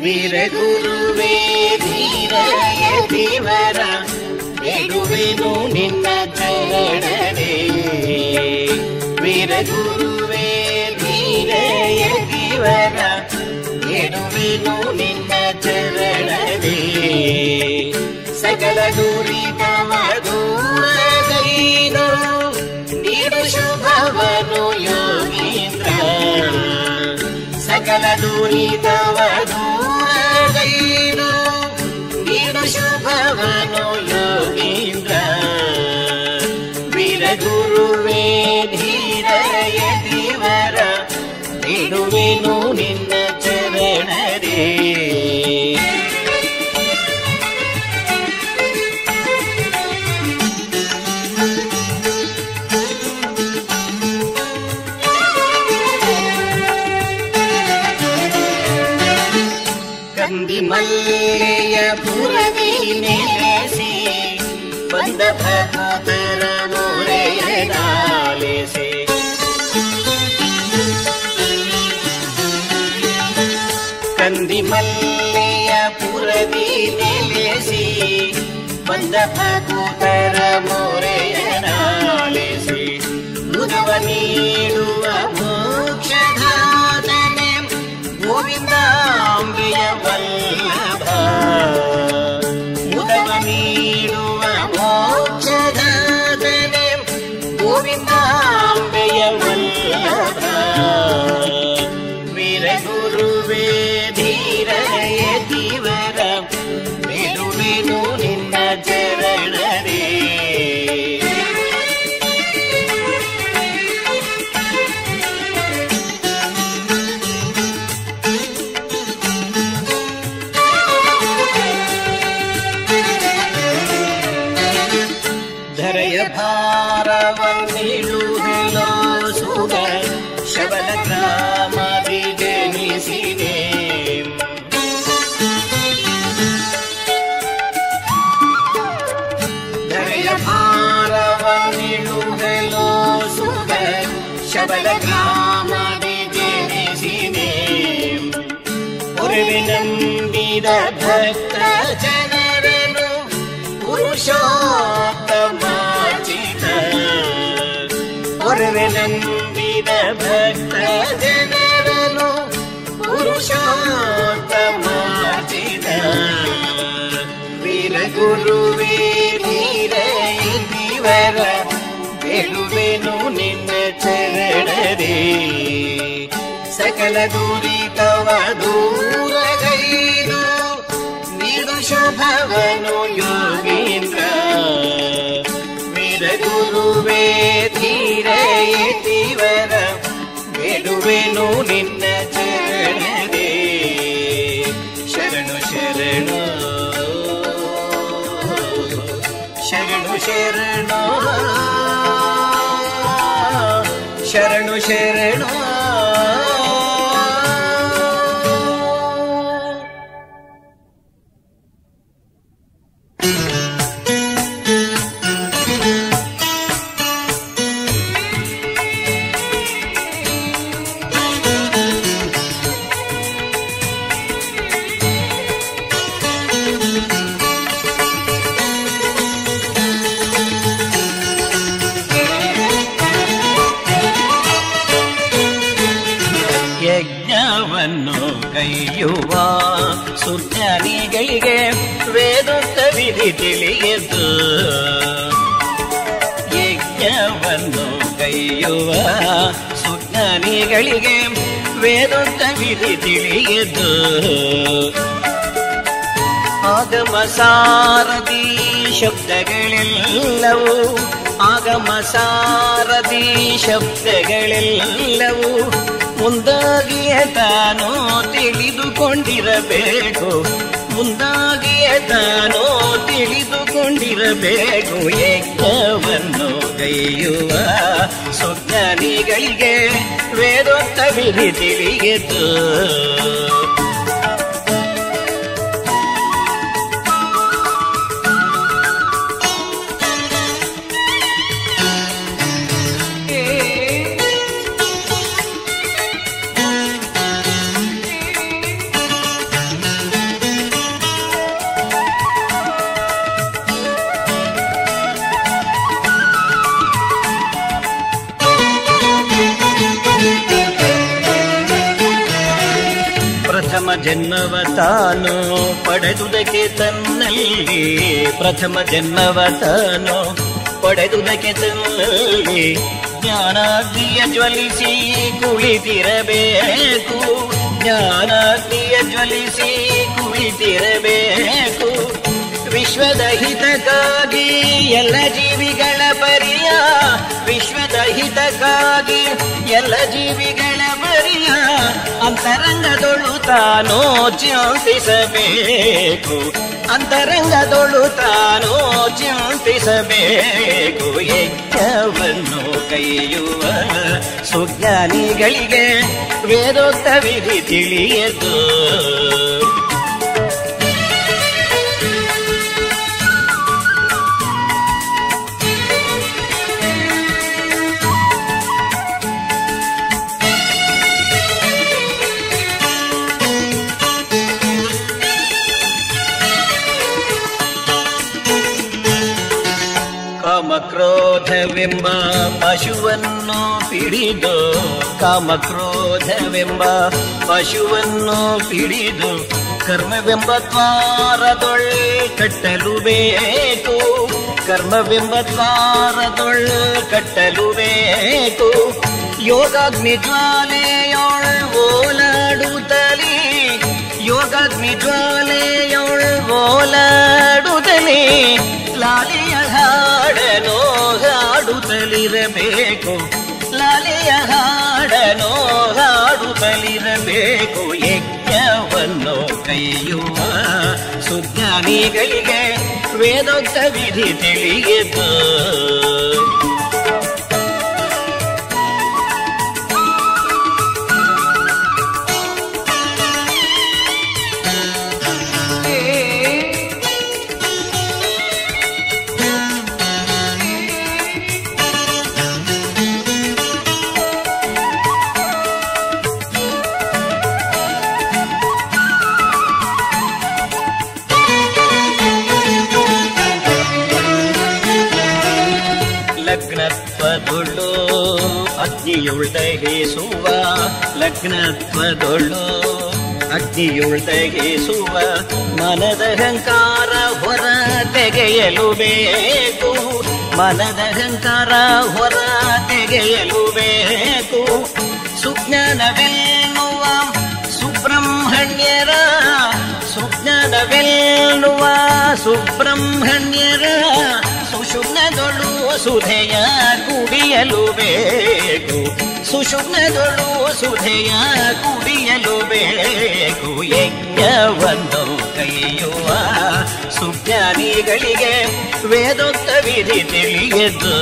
ವೀರಗುರುವೇ ಧೀರಯ ದೇವರ ಬೇಡುವೆನು ನಿನ್ನ ಚರಣರೇ ವೀರಗುರುವೇ ಧೀರಯ ದೇವರ ಬೇಡುವೆನು ನಿನ್ನ ಚರಣರೇ ಸಕಲ ದುರಿತವ ದೂರಗೈನು ನೀಡು ಶುಭವನು ಯೋಗೀಂದ್ರ ಸಕಲ ದುರಿತವ ದೂರಗೈನು ನೀಡು ಶುಭವನು ಯೋಗೀಂದ್ರ ವೀರಗುರುವೇ ಧೀರಯ ದೇವರ ನೀಡುವೆನು ನಿನ್ನ ಚರಣರೇ ಕಂದಿ ಮಲ್ಲೆಯ ಪುರದಿ ನೆಲೆಸಿ ಬಂದ ಭಗತರ ಮೊರೆಯ ನಾಲೆಸಿ ಕಂದಿ ಮಲ್ಲೆಯ ಪುರದಿ ನೆಲೆಸಿ ಬಂದ ಭಗತರ ಮೊರೆಯ ನಾಲೆಸಿ ಮುದವ ನೀಡುವ ಮೋಕ್ಷಧಾತನೆ ಗೋವಿಂದಾಂಬೆಯ ವಲ್ಲಭ ಮುದವ ನೀಡುವ ಮೋಕ್ಷಧಾತನೆ ಗೋವಿಂದಾಂಬೆಯ ವಲ್ಲಭ ವೀರಗುರುವೇ ಧೀರಯ ದೇವರ ಬಿಡುವೆನು ನಿನ್ನ ಚರಣರೇ ಧರೆಯ ಭಾರವನ್ನಿಡುವೆಲೋ ಸುಗ ಶಬಲ ಗ್ರಾಮದಿ ಜನಿಸಿದೆ ಧರೆಯ ಭಾರವನ್ನಿಡುವೆಲೋ ಸುಗ ಶಬಲ ಗ್ರಾಮದಿ ಜನಿಸಿದೆ ಒರವೆ ನಂಬಿದ ಭಕ್ತ ಜನರನು ಪುರುಷೋತ್ತಮಾಚಿತ ಒರವೆ ನಂಬಿದ ಭಕ್ತ ಜನರನು ಪುರುಷೋತ್ತಮಾಚಿತ ವೀರ ಗುರುವೇ ವೀರ ದೇವರ ಬೇಡುವೆನು ನಿನ್ನ ಚರಣರೇ ಸಕಲ ದುರಿತವ ದೂರಗೈದು ನೀಡು ಶುಭವನು ಯೋಗೀಂದ್ರ ವೀರ ಗುರುವೇ ಧೀರಯ ದೇವರ ಬೇಡುವೆನು ನಿನ್ನ ಚರಣರೇ ಶರಣು ಶರಣು ಶರಣು ಶರಣು ಶರಣು ಶರಣು ಯಜ್ಞವನ್ನು ಕೈಯುವ ಸುಜ್ಞಾನಿಗಳಿಗೆ ವೇದೋಕ್ತ ವಿಧಿ ತಿಳಿಯದು ಯಜ್ಞವನ್ನು ಕೈಯುವ ಸುಜ್ಞಾನಿಗಳಿಗೆ ವೇದೋಕ್ತ ವಿಧಿ ತಿಳಿಯದು ಆಗಮ ಸಾರದಿ ಶಬ್ದಗಳೆಲ್ಲವೂ ಆಗಮ ಸಾರದಿ ಶಬ್ದಗಳೆಲ್ಲವೂ ಮುಂದಾಗಿಯೇ ತಾನು ತಿಳಿದುಕೊಂಡಿರಬೇಕು ಮುಂದಾಗಿಯೇ ತಾನು ತಿಳಿದುಕೊಂಡಿರಬೇಕು ಯಜ್ಞವನ್ನು ಕೈಯುವ ಸುಜ್ಞಾನಿಗಳಿಗೆ ವೇದೋಕ್ತ ವಿಧಿ ತಿಳಿಯಿತು ಜನ್ಮವ ತಾನು ಪಡೆದುದಕ್ಕೆ ತನ್ನಲ್ಲಿ ಪ್ರಥಮ ಜನ್ಮವ ತಾನು ಪಡೆದುದಕ್ಕೆ ತನ್ನಲ್ಲಿ ಜ್ಞಾನಾಗ್ನಿಯ ಜ್ವಲಿಸಿ ಕುಳಿತಿರಬೇಕು ಜ್ಞಾನಾಗ್ನಿಯ ಜ್ವಲಿಸಿ ಕುಳಿತಿರಬೇಕು ವಿಶ್ವದ ಹಿತಕ್ಕಾಗಿ ಎಲ್ಲ ಜೀವಿಗಳ ಪರಿಯ ವಿಶ್ವದ ಹಿತಕ್ಕಾಗಿ ಎಲ್ಲ ಜೀವಿಗಳ ಪರಿಯ ಅಂತರಂಗದೊಳು ತಾನೋ ಚಿಂತಿಸಬೇಕು ಅಂತರಂಗದೊಳು ತಾನೋ ಚಿಂತಿಸಬೇಕು ಯಜ್ಞವನ್ನು ಕೈಯುವ ಸುಜ್ಞಾನಿಗಳಿಗೆ ವೇದೋಕ್ತ ವಿಧಿ ತಿಳಿಯದು ಕಾಮಕ್ರೋಧವೆಂಬ ಪಶುವನ್ನು ಪಿಡಿದು ಕಾಮಕ್ರೋಧವೆಂಬ ಪಶುವನ್ನು ಪಿಡಿದು ಕರ್ಮವೆಂಬ ದ್ವಾರದೊಳ್ ಕಟ್ಟಲು ಬೇಕು ಕರ್ಮವೆಂಬ ದ್ವಾರದೊಳ್ ಕಟ್ಟಲು ಬೇಕು ಯೋಗಾಗ್ನಿ ಜ್ವಾಲೆಯೊಳ್ ಓಲಾಡುತ್ತಲೇ ಯೋಗಾಗ್ನಿ ಜ್ವಾಲೆಯೊಳ್ ಓಲಾಡುತ್ತಲೇ ಲಾಲಿಯ ಹಾಡನೋ ಹಾಡುತ್ತಲಿರಬೇಕು ಲಾಲಿಯ ಹಾಡನೋ ಹಾಡುತ್ತಲಿರಬೇಕು ಯಜ್ಞವನ್ನು ಕೈಯುವ ಸುಜ್ಞಾನಿಗಳಿಗೆ ವೇದೋಕ್ತ ವಿಧಿ ತಿಳಿಯಿತು ಲಗ್ನತ್ವದೊಳ್ಳು ಅಗ್ನಿಯುಳ್ದಹಿಸುವ ಲಗ್ನತ್ವದೊಳ್ಳು ಅಗ್ನಿಯುಳ್ದಹಿಸುವ ಮನದಹಂಕಾರ ಹೊರ ತೆಗೆಯಲು ಬೇಕು ಮನದಹಂಕಾರ ಹೊರ ತೆಗೆಯಲು ಬೇಕು ಸುಜ್ಞಾನವೆನ್ನುವ ಸುಬ್ರಹ್ಮಣ್ಯರ ಸುಜ್ಞಾನವೆನ್ನುವ ಸುಬ್ರಹ್ಮಣ್ಯರ ಸುಷುಮ್ನದೊಳು ಸುಧೆಯ ಕುಡಿಯಲು ಬೇಕು ಸುಷುಮ್ನದೊಳು ಸುಧೆಯ ಕುಡಿಯಲು ಬೇಕು ಯಜ್ಞವನ್ನು ಕೈಯುವ ಸುಜ್ಞಾನಿಗಳಿಗೆ ವೇದೋಕ್ತ ವಿಧಿ ತಿಳಿಯದು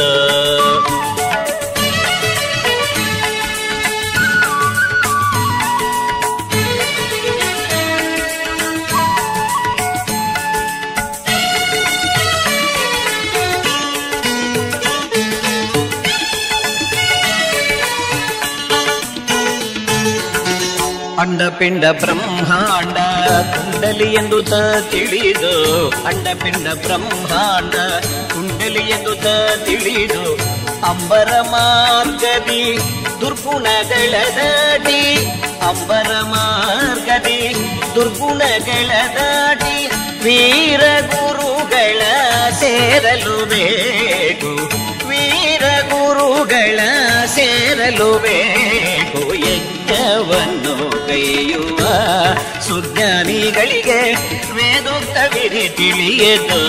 ಅಂಡಪಿಂಡ ಬ್ರಹ್ಮಾಂಡ ಕುಂಡಲಿ ಎಂದು ತ ತಿಳಿದು ಅಂಡಪಿಂಡ ಬ್ರಹ್ಮಾಂಡ ಕುಂಡಲಿ ಎಂದು ತ ತಿಳಿದು ಅಂಬರ ಮಾರ್ಗದಿ ದುರ್ಗುಣಗಳ ದಾಟಿ ಅಂಬರ ಮಾರ್ಗದಿ ದುರ್ಗುಣಗಳ ದಾಟಿ ವೀರ ಗುರುಗಳ ಸೇರಲು ಬೇಕು ವೀರ ಗುರುಗಳ ಸೇರಲು ಬೇಕು ಯಜ್ಞವನ್ನು ಕೈಯುವ ಸುಜ್ಞಾನಿಗಳಿಗೆ ವೇದೋಕ್ತ ವಿಧಿ ತಿಳಿಯದು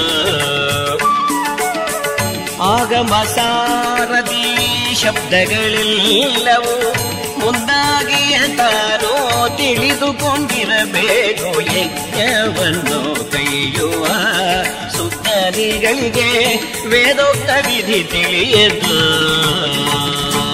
ಆಗಮ ಸಾರದಿ ಶಬ್ದಗಳೆಲ್ಲವೂ ಮುಂದಾಗಿಯ ತಾನೋ ತಿಳಿದುಕೊಂಡಿರಬೇಕು ಯಜ್ಞವನ್ನು ಕೈಯುವ ಸುಜ್ಞಾನಿಗಳಿಗೆ ವೇದೋಕ್ತ ವಿಧಿ ತಿಳಿಯದು